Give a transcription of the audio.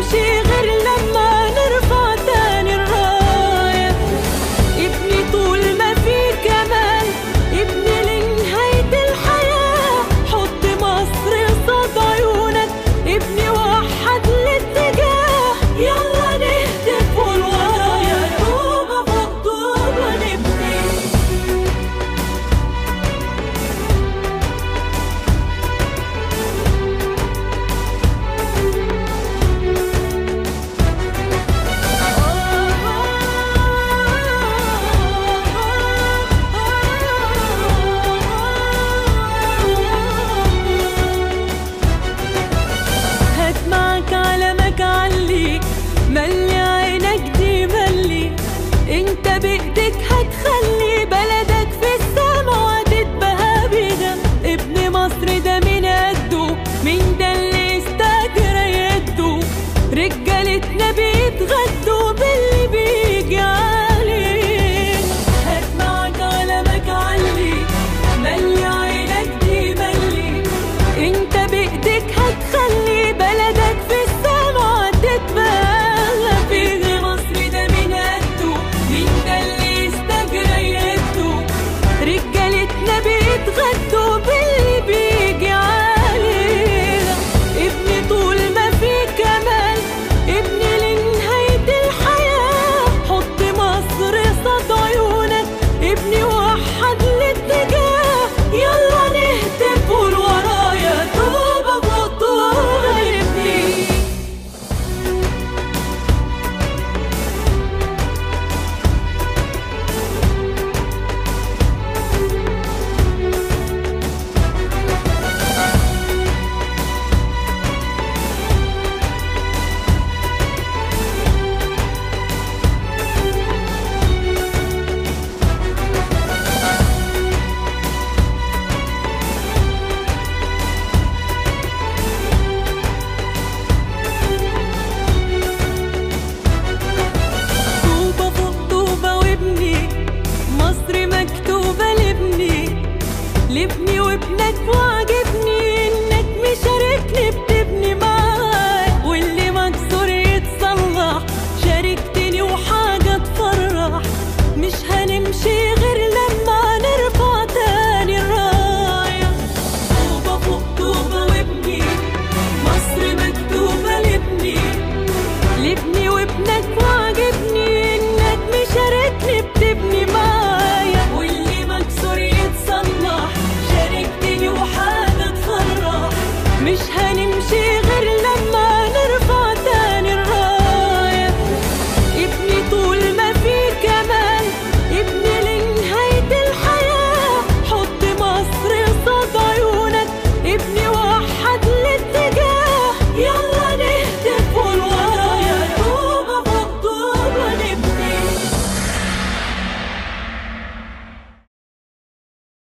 هنمشي غير لما نرفع تاني الراية ابني طول ما في كمال ابني لنهاية الحياة حط مصر قصاد عيونك ابني وحد الاتجاه يلا نهتف والورايا طوبة فوق طوبة نبني هات معك علمك علي ملي عينك دي ملي انت بايدك هتخلي بلدك في السما وهتتبهى بيها ابن مصر ده من قده مين ده اللي استاجر يده رجالتنا بيتغدوا باللي بيجي عليه هات معك علمك علي ملي عينك دي ملي انت بايدك هتخلي بلدك في السما تتباهى فيه مصر ده من قده مين ده اللي استجرى يده رجالتنا بيتغدوا باللي بيجي علينا ابني طول ما في كمال ابني لنهاية الحياة حط مصر قصاد عيونك ابني وحد الاتجاه يلا نهتف قول ورايا طوبة فوق طوبة نبني طوبة فوق طوبة وابني مصر مكتوبة لابني لابني وابنك وعجبني انك مشاركني بتبني معاك واللي مكسور يتصلح شاركتني وحاجة تفرح مش هنمشي غير لما نرفع تاني الراية طوبة فوق طوبة وابني مصر مكتوبة لابني لابني وابنك وعجبني